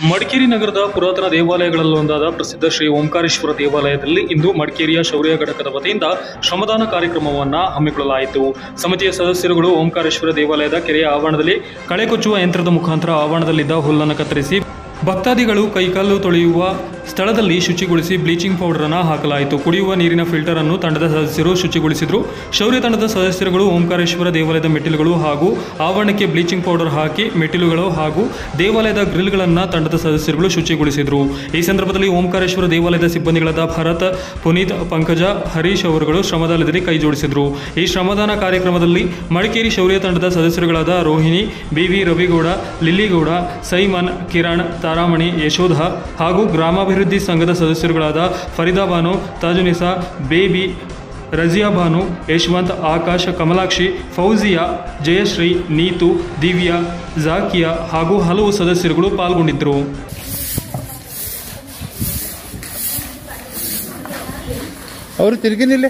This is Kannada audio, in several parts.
ಮಡಿಕೇರಿ ನಗರದ ಪುರಾತನ ದೇವಾಲಯಗಳಲ್ಲೊಂದಾದ ಪ್ರಸಿದ್ಧ ಶ್ರೀ ಓಂಕಾರೇಶ್ವರ ದೇವಾಲಯದಲ್ಲಿ ಇಂದು ಮಡಿಕೇರಿಯ ಶೌರ್ಯ ಘಟಕದ ವತಿಯಿಂದ ಶ್ರಮದಾನ ಕಾರ್ಯಕ್ರಮವನ್ನು ಹಮ್ಮಿಕೊಳ್ಳಲಾಯಿತು ಸಮಿತಿಯ ಸದಸ್ಯರುಗಳು ಓಂಕಾರೇಶ್ವರ ದೇವಾಲಯದ ಕೆರೆಯ ಆವರಣದಲ್ಲಿ ಕಳೆ ಕೊಚ್ಚುವ ಯಂತ್ರದ ಮುಖಾಂತರ ಆವರಣದಲ್ಲಿದ್ದ ಹುಲ್ಲನ್ನು ಕತ್ತರಿಸಿ ಭಕ್ತಾದಿಗಳು ಕೈಕಾಲು ತೊಳೆಯುವ ಸ್ಥಳದಲ್ಲಿ ಶುಚಿಗೊಳಿಸಿ ಬ್ಲೀಚಿಂಗ್ ಪೌಡರ್ ಅನ್ನು ಹಾಕಲಾಯಿತು ಕುಡಿಯುವ ನೀರಿನ ಫಿಲ್ಟರ್ ಅನ್ನು ತಂಡದ ಸದಸ್ಯರು ಶುಚಿಗೊಳಿಸಿದರು ಶೌರ್ಯ ತಂಡದ ಸದಸ್ಯರುಗಳು ಓಂಕಾರೇಶ್ವರ ದೇವಾಲಯದ ಮೆಟ್ಟಿಲುಗಳು ಹಾಗೂ ಆವರಣಕ್ಕೆ ಬ್ಲೀಚಿಂಗ್ ಪೌಡರ್ ಹಾಕಿ ಮೆಟ್ಟಿಲುಗಳು ಹಾಗೂ ದೇವಾಲಯದ ಗ್ರಿಲ್ಗಳನ್ನು ತಂಡದ ಸದಸ್ಯರುಗಳು ಶುಚಿಗೊಳಿಸಿದರು ಈ ಸಂದರ್ಭದಲ್ಲಿ ಓಂಕಾರೇಶ್ವರ ದೇವಾಲಯದ ಸಿಬ್ಬಂದಿಗಳಾದ ಭರತ್ ಪುನೀತ್ ಪಂಕಜ ಹರೀಶ್ ಅವರುಗಳು ಶ್ರಮದಾನದಲ್ಲಿ ಕೈ ಜೋಡಿಸಿದರು ಈ ಶ್ರಮದಾನ ಕಾರ್ಯಕ್ರಮದಲ್ಲಿ ಮಡಿಕೇರಿ ಶೌರ್ಯ ತಂಡದ ಸದಸ್ಯರುಗಳಾದ ರೋಹಿಣಿ ಬಿವಿ ರವಿಗೌಡ ಲಿಲ್ಲಿಗೌಡ ಸೈಮನ್ ಕಿರಣ್ ತಾರಾಮಣಿ ಯಶೋಧ ಹಾಗೂ ಗ್ರಾಮಾಭಿವೃದ್ಧಿ ಸಂಘದ ಸದಸ್ಯರುಗಳಾದ ಫರೀದಾ ಬಾನು ತಾಜುನಿಸಾ ಬೇಬಿ ರಜಿಯಾ ಬಾನು ಯಶವಂತ್ ಆಕಾಶ್ ಕಮಲಾಕ್ಷಿ ಫೌಜಿಯಾ ಜಯಶ್ರೀ ನೀತು ದಿವ್ಯಾ ಜಾಕಿಯಾ ಹಾಗೂ ಹಲವು ಸದಸ್ಯರುಗಳು ಪಾಲ್ಗೊಂಡಿದ್ದರು ಅವರು ತಿರುಗಿನಿಲ್ಲ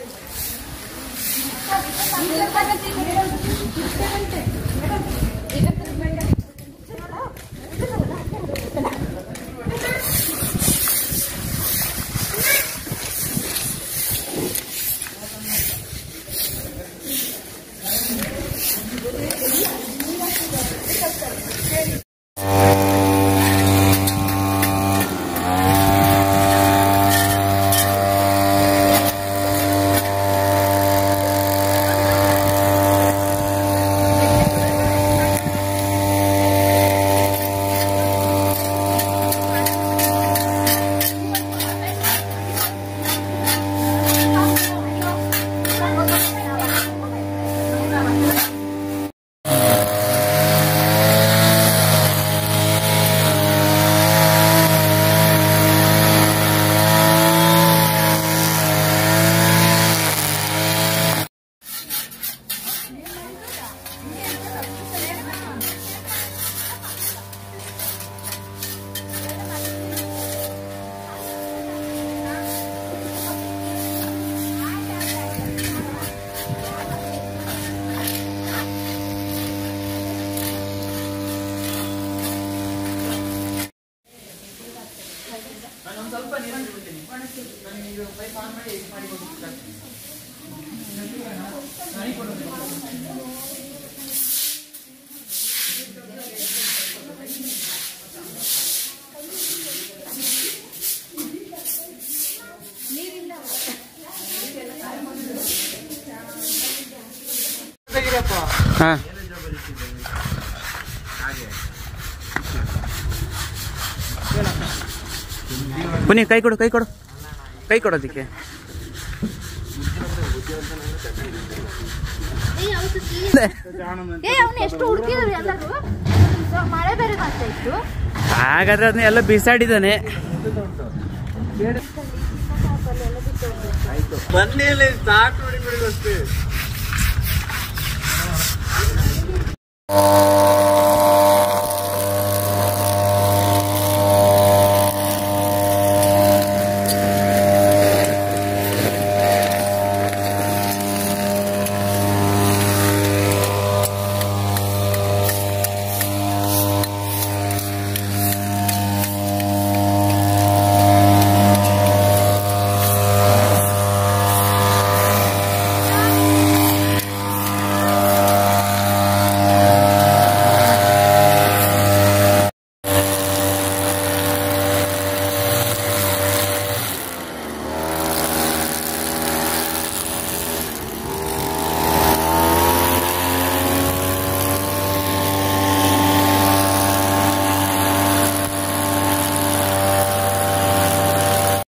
ಹಾ ಬನ್ನಿ ಕೈ ಕೊಡು ಕೈ ಕೊಡು ಕೈ ಕೊಡೋದಕ್ಕೆ ಏ ಅವ್ನು ಎಷ್ಟು ಹುಡುಕಿದ್ರು ಎಲ್ಲರೂ ಸೊ ಮಳೆ ಬೇರೆ ಬರ್ತಾ ಇತ್ತು ಹಾಗಾದ್ರೆ ಅದನ್ನ ಎಲ್ಲ ಬಿಸಾಡಿದಾನೆ ಬನ್ನಿಯಲ್ಲಿ ಸ್ಟಾರ್ಟ್ ಮಾಡಿ ಬಿಡಿ ಅಷ್ಟೇ